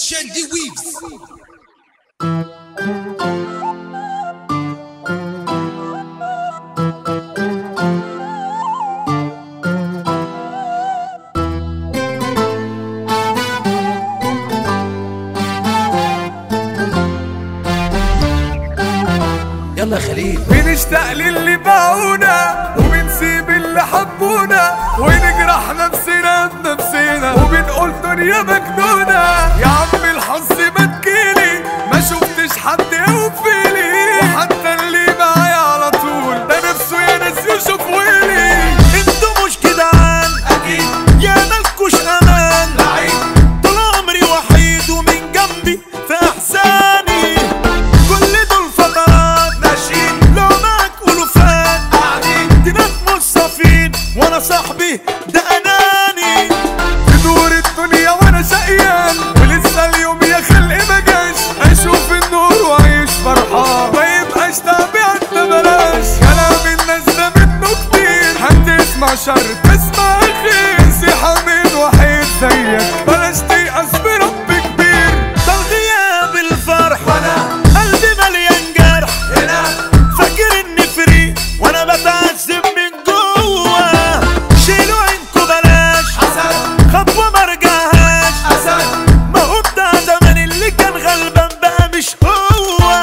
Shandy Weaves يلا يا خليل بنشتاق للي باعونا وبنسيب اللي حبونا ونجرح نفسنا بنفسنا وبنقول دنيا مجنونة يا عم الحظ ما تجيلي ما شفتش حد يوفيلي وحتى اللي معايا على طول ده نفسه يا ناس يشوف ويلي انتوا مش جدعان اكيد يا مالكوش امان طول عمري وحيد ومن جنبي في احزاني كل دول فترات ماشيين لو معاك الوفات قاعدين دماغ مصافين وانا صاحبي ده اناني تدور الدنيا وانا شقيان ولسه اليوم يا خلق ما جاش اشوف النور واعيش فرحان ما يبقاش تعبان ده بلاش كلام الناس ده منه كتير هتسمع شر تسمع خير نصيحة من وحيد زيك بلاش تيأس برب كبير ده الغياب الفرح وانا قلبي مليان جرح هنا فاكر اني فري وانا بتعذب من جوه شيلوا عينكوا بلاش حسن خطوه ما رجعهاش اسد ما هو بتاع زمان اللي كان غلبان بقى مش هو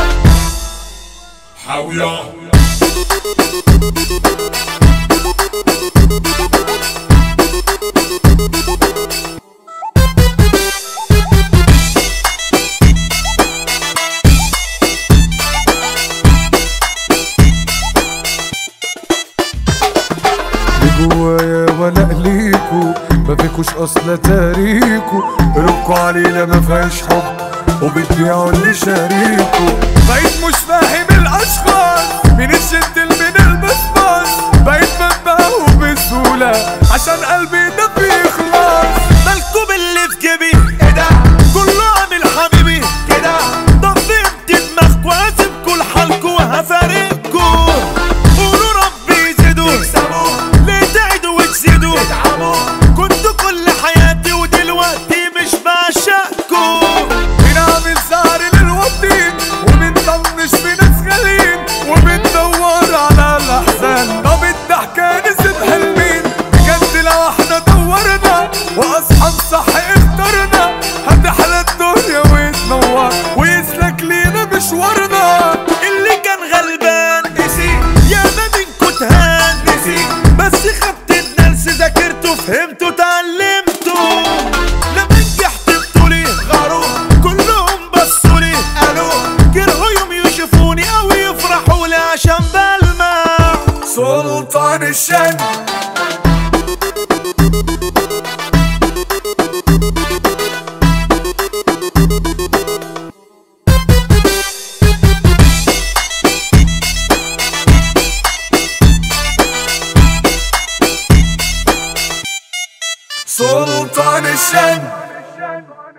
جوايا ولا ليكو ما فيكوش اصلا تاريكو قلوبكوا علينا ما فيهاش حب وبتبيعوا اللي شاريكو بقيت مش فاهم الاشخاص مين الجنتل من البسباس بقيت بنبهو بسهولة عشان قلبي ده بيخلص مالكوا باللي في جيبي ايه ده كله عامل حبيبي كده طب فهمت دماغكوا هسيبكوا لحالكوا وهفارقكوا قولوا ربي يزيدوا يكسبوا ليه تعيدوا وتزيدوا تتعبوا كنتوا كل حياتي ودلوقتي مش بعشقكوا بنعمل سهر للوطين وبنطنش في ناس غاليين وبندور على الاحزان طب الضحكه نسيت حلمين بجد لو احنا دورنا واصحاب صح اخترنا هتحلى الدنيا وتنور ويسلك لينا مشوارنا اللي كان غلبان نسي يا ما منكوا تهان نسي بس خدت الدرس ذاكرته فهمته اتعلمته لما نجحت بطولي غاروا كلهم بصوا لي قالوا كرهوا يوم يشوفوني او يفرحوا لي عشان بلمع سلطان الشن سلطان الشن